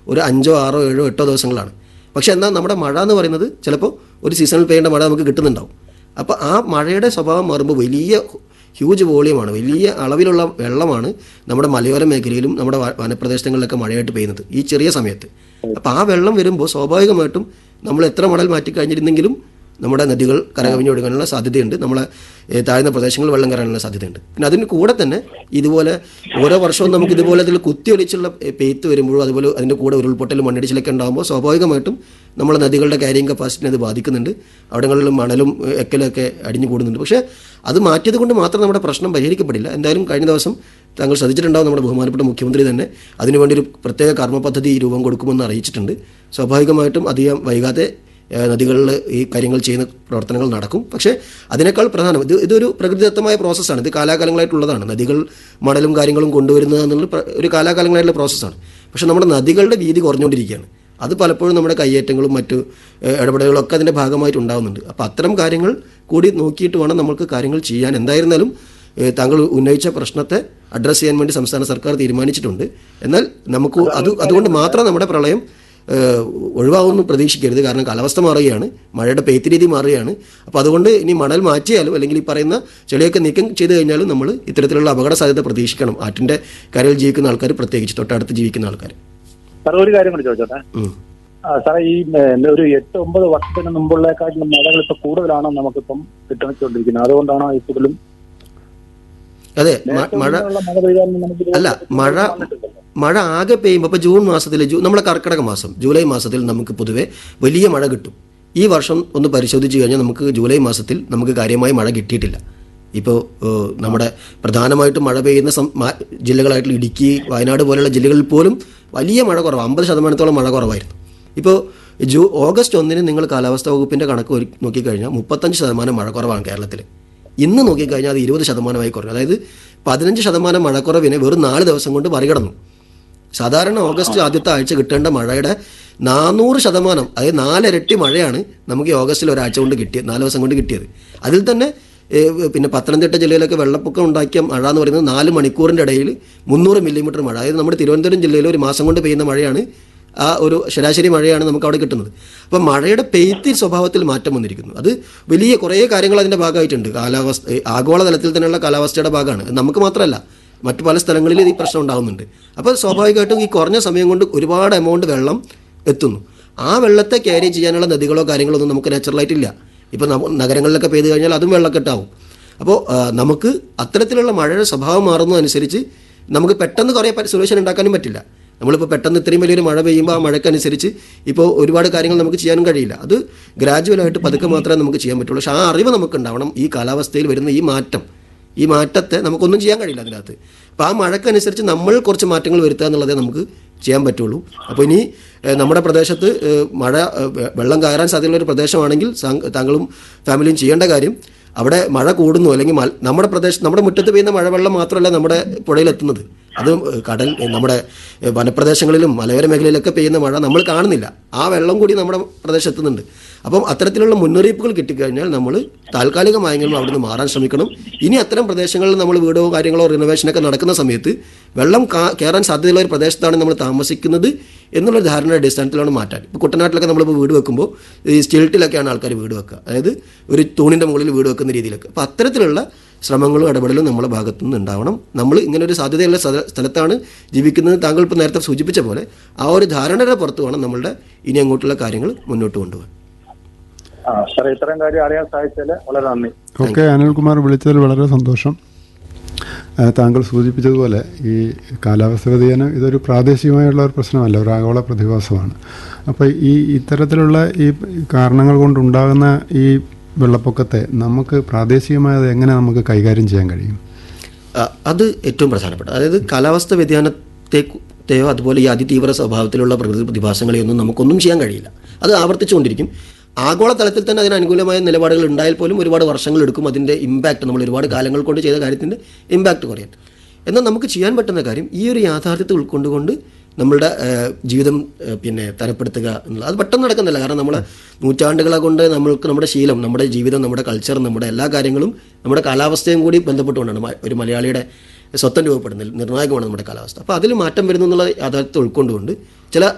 ഒരു അഞ്ചോ ആറോ ഏഴോ എട്ടോ ദിവസങ്ങളാണ് പക്ഷേ എന്നാൽ നമ്മുടെ മഴ എന്ന് പറയുന്നത് ചിലപ്പോൾ ഒരു സീസണിൽ പെയ്യേണ്ട മഴ നമുക്ക് കിട്ടുന്നുണ്ടാവും അപ്പോൾ ആ മഴയുടെ സ്വഭാവം മാറുമ്പോൾ വലിയ ഹ്യൂജ് വോളിയമാണ് വലിയ അളവിലുള്ള വെള്ളമാണ് നമ്മുടെ മലയോര മേഖലയിലും നമ്മുടെ വ- വനപ്രദേശങ്ങളിലൊക്കെ മഴയായിട്ട് പെയ്യുന്നത് ഈ ചെറിയ സമയത്ത് അപ്പോൾ ആ വെള്ളം വരുമ്പോൾ സ്വാഭാവികമായിട്ടും നമ്മൾ എത്ര മണൽ മാറ്റി കഴിഞ്ഞിരുന്നെങ്കിലും നമ്മുടെ നദികൾ കരകവിഞ്ഞൊഴുകാനുള്ള സാധ്യതയുണ്ട് നമ്മളെ ഏഹ്, താഴ്ന്ന പ്രദേശങ്ങളിൽ വെള്ളം കയറാനുള്ള സാധ്യതയുണ്ട് പിന്നെ അതിന് കൂടെ തന്നെ ഇതുപോലെ ഓരോ വർഷവും നമുക്ക് ഇതുപോലെ അതിൽ കുത്തിയൊലിച്ചുള്ള ഏഹ്, പെയ്ത്ത് വരുമ്പോഴും അതുപോലെ അതിൻ്റെ കൂടെ ഉരുൾപൊട്ടലും മണ്ണിടിച്ചിലൊക്കെ ഉണ്ടാകുമ്പോൾ സ്വാഭാവികമായിട്ടും നമ്മളെ നദികളുടെ ക്യാരിങ് കപ്പാസിറ്റിനെ അത് ബാധിക്കുന്നുണ്ട് അവിടങ്ങളിൽ മണലും ഏഹ്, എക്കലൊക്കെ അടിഞ്ഞു കൂടുന്നുണ്ട് പക്ഷേ അത് മാറ്റിയത് കൊണ്ട് മാത്രം നമ്മുടെ പ്രശ്നം പരിഹരിക്കപ്പെടില്ല എന്തായാലും കഴിഞ്ഞ ദിവസം താങ്കൾ ശ്രദ്ധിച്ചിട്ടുണ്ടാവും നമ്മുടെ ബഹുമാനപ്പെട്ട മുഖ്യമന്ത്രി തന്നെ അതിനുവേണ്ടി ഒരു പ്രത്യേക കർമ്മ പദ്ധതി രൂപം കൊടുക്കുമെന്ന് അറിയിച്ചിട്ടുണ്ട് സ്വാഭാവികമായിട്ടും അധികം വൈകാതെ ഏഹ് നദികളിൽ ഈ കാര്യങ്ങൾ ചെയ്യുന്ന പ്രവർത്തനങ്ങൾ നടക്കും പക്ഷേ അതിനേക്കാൾ പ്രധാനം ഇത് ഇതൊരു പ്രകൃതിദത്തമായ പ്രോസസ്സാണ് ഇത് കാലാകാലങ്ങളായിട്ടുള്ളതാണ് നദികൾ മണലും കാര്യങ്ങളും കൊണ്ടുവരുന്നത് എന്നുള്ള പ്ര- ഒരു കാലാകാലങ്ങളായിട്ടുള്ള പ്രോസസ്സാണ് പക്ഷേ നമ്മുടെ നദികളുടെ വീതി കുറഞ്ഞുകൊണ്ടിരിക്കുകയാണ് അത് പലപ്പോഴും നമ്മുടെ കയ്യേറ്റങ്ങളും മറ്റു ഏഹ് ഇടപെടലുകളും ഒക്കെ അതിൻ്റെ ഭാഗമായിട്ട് ഉണ്ടാകുന്നുണ്ട് അപ്പോൾ അത്തരം കാര്യങ്ങൾ കൂടി നോക്കിയിട്ട് വേണം നമുക്ക് കാര്യങ്ങൾ ചെയ്യാൻ എന്തായിരുന്നാലും ഏഹ് താങ്കൾ ഉന്നയിച്ച പ്രശ്നത്തെ അഡ്രസ്സ് ചെയ്യാൻ വേണ്ടി സംസ്ഥാന സർക്കാർ തീരുമാനിച്ചിട്ടുണ്ട് എന്നാൽ നമുക്ക് അത് അതുകൊണ്ട് മാത്രം നമ്മുടെ പ്രളയം ഏഹ് ഒഴിവാകുമെന്ന് പ്രതീക്ഷിക്കരുത് കാരണം കാലാവസ്ഥ മാറുകയാണ് മഴയുടെ പെയ്ത്ത് രീതി മാറുകയാണ് അപ്പോൾ അതുകൊണ്ട് ഇനി മണൽ മാറ്റിയാലും അല്ലെങ്കിൽ ഈ പറയുന്ന ചെളിയൊക്കെ നീക്കം ചെയ്ത് കഴിഞ്ഞാലും നമ്മൾ ഇത്തരത്തിലുള്ള അപകട സാധ്യത പ്രതീക്ഷിക്കണം ആറ്റിൻ്റെ കരയിൽ ജീവിക്കുന്ന ആൾക്കാർ പ്രത്യേകിച്ച് തൊട്ടടുത്ത് ജീവിക്കുന്ന ആൾക്കാർ സാർ ഒരു കാര്യം കൂടി ചോദിച്ചോട്ടെ ഉം. ആ, സാറേ ഈ ഏ, ഒരു എട്ട് ഒമ്പത് വർഷത്തിന് മുമ്പുള്ളേക്കാട്ടിലും മഴകൾ ഇപ്പൊ കൂടുതലാണോ നമുക്കിപ്പം കിട്ടിക്കൊണ്ടിരിക്കുന്നത് അതുകൊണ്ടാണോ ഈ കൂടുതലും അതെ മ- മഴ നേരത്തെ മഴ പെയ്താലും നമുക്ക് ഇതുപോലെ അല്ല മഴ വന്നിട്ടില്ലല്ലോ. മഴ ആകെ പെയ്യുമ്പോൾ ഇപ്പോൾ ജൂൺ മാസത്തിൽ ജൂ നമ്മളെ കർക്കിടക മാസം ജൂലൈ മാസത്തിൽ നമുക്ക് പൊതുവെ വലിയ മഴ കിട്ടും ഈ വർഷം ഒന്ന് പരിശോധിച്ച് കഴിഞ്ഞാൽ നമുക്ക് ജൂലൈ മാസത്തിൽ നമുക്ക് കാര്യമായി മഴ കിട്ടിയിട്ടില്ല ഇപ്പോൾ ഏഹ്, നമ്മുടെ പ്രധാനമായിട്ടും മഴ പെയ്യുന്ന സം- മാ- ജില്ലകളായിട്ടുള്ള ഇടുക്കി വയനാട് പോലെയുള്ള ജില്ലകളിൽ പോലും വലിയ മഴ കുറവ് അമ്പത് ശതമാനത്തോളം മഴ കുറവായിരുന്നു ഇപ്പോൾ ജൂ ഓഗസ്റ്റ് ഒന്നിന് നിങ്ങൾ കാലാവസ്ഥാ വകുപ്പിൻ്റെ കണക്ക് ഒരു- നോക്കിക്കഴിഞ്ഞാൽ മുപ്പത്തഞ്ച് ശതമാനം മഴ കുറവാണ് കേരളത്തിൽ ഇന്ന് നോക്കിക്കഴിഞ്ഞാൽ അത് ഇരുപത് ശതമാനമായി കുറഞ്ഞു അതായത് പതിനഞ്ച് ശതമാനം മഴക്കുറവിനെ വെറും നാല് ദിവസം കൊണ്ട് മറികടന്നു സാധാരണ ഓഗസ്റ്റ് ആദ്യത്തെ ആഴ്ച കിട്ടേണ്ട മഴയുടെ നാനൂറ് ശതമാനം അതായത് നാലിരട്ടി മഴയാണ് നമുക്ക് ഈ ഓഗസ്റ്റിൽ ഒരാഴ്ച കൊണ്ട് കിട്ടിയത് നാല് ദിവസം കൊണ്ട് കിട്ടിയത് അതിൽ തന്നെ ഏഹ്, പിന്നെ പത്തനംതിട്ട ജില്ലയിലൊക്കെ വെള്ളപ്പൊക്കം ഉണ്ടാക്കിയ മഴ എന്ന് പറയുന്നത് നാല് മണിക്കൂറിൻ്റെ ഇടയിൽ മുന്നൂറ് മില്ലിമീറ്റർ മഴ അതായത് നമ്മുടെ തിരുവനന്തപുരം ജില്ലയിൽ ഒരു മാസം കൊണ്ട് പെയ്യുന്ന മഴയാണ് ആ ഒരു ശരാശരി മഴയാണ് നമുക്ക് അവിടെ കിട്ടുന്നത് അപ്പം മഴയുടെ പെയ്ത്തി സ്വഭാവത്തിൽ മാറ്റം വന്നിരിക്കുന്നു അത് വലിയ കുറേ കാര്യങ്ങൾ അതിൻ്റെ ഭാഗമായിട്ടുണ്ട് കാലാവസ്ഥ ഏ, ആഗോളതലത്തിൽ തന്നെയുള്ള കാലാവസ്ഥയുടെ ഭാഗമാണ് അത് നമുക്ക് മാത്രമല്ല മറ്റു പല സ്ഥലങ്ങളിൽ ഈ പ്രശ്നം ഉണ്ടാകുന്നുണ്ട് അപ്പോൾ സ്വാഭാവികമായിട്ടും ഈ കുറഞ്ഞ സമയം കൊണ്ട് ഒരുപാട് എമൗണ്ട് വെള്ളം എത്തുന്നു ആ വെള്ളത്തെ ക്യാരി ചെയ്യാനുള്ള നദികളോ കാര്യങ്ങളോ ഒന്നും നമുക്ക് നാച്ചുറലായിട്ടില്ല ഇപ്പോൾ നമ്മ നഗരങ്ങളിലൊക്കെ പെയ്ത് കഴിഞ്ഞാൽ അതും വെള്ളക്കെട്ടാവും അപ്പോൾ ആ, നമുക്ക് അത്തരത്തിലുള്ള മഴയുടെ സ്വഭാവം മാറുന്നതനുസരിച്ച് നമുക്ക് പെട്ടെന്ന് കുറേ സൊല്യൂഷൻ ഉണ്ടാക്കാനും പറ്റില്ല നമ്മളിപ്പോൾ പെട്ടെന്ന് ഇത്രയും വലിയൊരു മഴ പെയ്യുമ്പോൾ ആ മഴക്കനുസരിച്ച് ഇപ്പോൾ ഒരുപാട് കാര്യങ്ങൾ നമുക്ക് ചെയ്യാനും കഴിയില്ല അത് ഗ്രാജുവലായിട്ട് പതുക്കെ മാത്രമേ നമുക്ക് ചെയ്യാൻ പറ്റുള്ളൂ പക്ഷേ ആ അറിവ് നമുക്ക് ഉണ്ടാവണം ഈ കാലാവസ്ഥയിൽ വരുന്ന ഈ മാറ്റം ഈ മാറ്റത്തെ നമുക്കൊന്നും ചെയ്യാൻ കഴിയില്ല അതിനകത്ത് അപ്പോൾ ആ മഴക്കനുസരിച്ച് നമ്മൾ കുറച്ച് മാറ്റങ്ങൾ വരുത്തുക എന്നുള്ളതേ നമുക്ക് ചെയ്യാൻ പറ്റുള്ളൂ അപ്പോൾ ഇനി ഏഹ്, നമ്മുടെ പ്രദേശത്ത് ഏഹ്, മഴ ഏഹ്, വെ- വെള്ളം കയറാൻ സാധ്യതയുള്ള ഒരു പ്രദേശമാണെങ്കിൽ സാങ്- താങ്കളും ഫാമിലിയും ചെയ്യേണ്ട കാര്യം അവിടെ മഴ കൂടുന്നു അല്ലെങ്കിൽ മൽ- നമ്മുടെ പ്രദേശം നമ്മുടെ മുറ്റത്ത് പെയ്യുന്ന മഴവെള്ളം മാത്രമല്ല നമ്മുടെ പുഴയിലെത്തുന്നത് അത് കടൽ നമ്മുടെ ഏഹ്, വനപ്രദേശങ്ങളിലും മലയോര മേഖലയിലൊക്കെ പെയ്യുന്ന മഴ നമ്മൾ കാണുന്നില്ല ആ വെള്ളം കൂടി നമ്മുടെ പ്രദേശത്ത് എത്തുന്നുണ്ട് അപ്പം അത്തരത്തിലുള്ള മുന്നറിയിപ്പുകൾ കിട്ടിക്കഴിഞ്ഞാൽ നമ്മൾ താൽക്കാലികമായെങ്കിലും അവിടെ നിന്ന് മാറാൻ ശ്രമിക്കണം ഇനി അത്തരം പ്രദേശങ്ങളിൽ നമ്മൾ വീടോ കാര്യങ്ങളോ റിനോവേഷനൊക്കെ നടക്കുന്ന സമയത്ത് വെള്ളം കാ- കയറാൻ സാധ്യതയുള്ള ഒരു പ്രദേശത്താണ് നമ്മൾ താമസിക്കുന്നത് എന്നുള്ള ധാരണയുടെ അടിസ്ഥാനത്തിലാണ് മാറ്റാൻ ഇപ്പോൾ കുട്ടനാട്ടിലൊക്കെ നമ്മളിപ്പോൾ വീട് വെക്കുമ്പോൾ ഈ സ്റ്റിൽട്ടിലൊക്കെയാണ് ആൾക്കാർ വീട് വെക്കുക അതായത് ഒരു തൂണിൻ്റെ മുകളിൽ വീട് വെക്കുന്ന രീതിയിലൊക്കെ അപ്പോൾ അത്തരത്തിലുള്ള ശ്രമങ്ങളും ഇടപെടലും നമ്മുടെ ഭാഗത്തു നിന്ന് ഉണ്ടാവണം നമ്മൾ ഇങ്ങനെ ഒരു സാധ്യതയുള്ള സ്ഥല- സ്ഥലത്താണ് ജീവിക്കുന്നത് താങ്കൾ ഇപ്പോൾ നേരത്തെ സൂചിപ്പിച്ച പോലെ ആ ഒരു ധാരണയുടെ പുറത്ത് വേണം നമ്മളുടെ ഇനി അങ്ങോട്ടുള്ള കാര്യങ്ങൾ മുന്നോട്ട് കൊണ്ടുപോകാൻ ആ സാറേ ഇത്രയും കാര്യം അറിയാൻ സാധിച്ചാല് വളരെ നന്ദി ഓക്കെ അനിൽകുമാർ വിളിച്ചതിൽ വളരെ സന്തോഷം ആ, താങ്കൾ സൂചിപ്പിച്ചതുപോലെ ഈ കാലാവസ്ഥ വ്യതിയാനം ഇതൊരു പ്രാദേശികമായുള്ള ഒരു പ്രശ്നമല്ല ഒരു ആഗോള പ്രതിഭാസമാണ് അപ്പോൾ ഈ ഇത്തരത്തിലുള്ള ഈ കാരണങ്ങൾ കൊണ്ടുണ്ടാകുന്ന ഈ വെള്ളപ്പൊക്കത്തെ നമുക്ക് പ്രാദേശികമായി അത് എങ്ങനെ നമുക്ക് കൈകാര്യം ചെയ്യാൻ കഴിയും ആ, അത് ഏറ്റവും പ്രധാനപ്പെട്ട അതായത് കാലാവസ്ഥ വ്യതിയാനത്തെ ത്തെയോ അതുപോലെ ഈ അതിതീവ്ര സ്വഭാവത്തിലുള്ള പ്രകൃതി പ്രതിഭാസങ്ങളെയൊന്നും നമുക്കൊന്നും ചെയ്യാൻ കഴിയില്ല അത് ആവർത്തിച്ചുകൊണ്ടിരിക്കും ആഗോളതലത്തിൽ തന്നെ അതിന് അനുകൂലമായ നിലപാടുകൾ ഉണ്ടായാൽ പോലും ഒരുപാട് വർഷങ്ങൾ എടുക്കും അതിൻ്റെ ഇമ്പാക്റ്റ് നമ്മൾ ഒരുപാട് കാലങ്ങൾ കൊണ്ട് ചെയ്ത കാര്യത്തിൻ്റെ ഇമ്പാക്റ്റ് കുറയാൻ എന്നാൽ നമുക്ക് ചെയ്യാൻ പറ്റുന്ന കാര്യം ഈ ഒരു യാഥാർത്ഥ്യത്തെ ഉൾക്കൊണ്ടുകൊണ്ട് നമ്മളുടെ ഏഹ്, ജീവിതം ഏഹ്, പിന്നെ തരപ്പെടുത്തുക എന്നുള്ളത് അത് പെട്ടെന്ന് നടക്കുന്നില്ല കാരണം നമ്മൾ നൂറ്റാണ്ടുകളെ കൊണ്ട് നമ്മൾക്ക് നമ്മുടെ ശീലം നമ്മുടെ ജീവിതം നമ്മുടെ കൾച്ചർ നമ്മുടെ എല്ലാ കാര്യങ്ങളും നമ്മുടെ കാലാവസ്ഥയും കൂടി ബന്ധപ്പെട്ടുകൊണ്ടാണ് മ- ഒരു മലയാളിയുടെ സ്വത്തം രൂപപ്പെടുന്നതിൽ നിർണായകമാണ് നമ്മുടെ കാലാവസ്ഥ അപ്പോൾ അതിൽ മാറ്റം വരുന്നു എന്നുള്ള യാഥാർത്ഥ്യത്തെ ഉൾക്കൊണ്ടുകൊണ്ട് ചില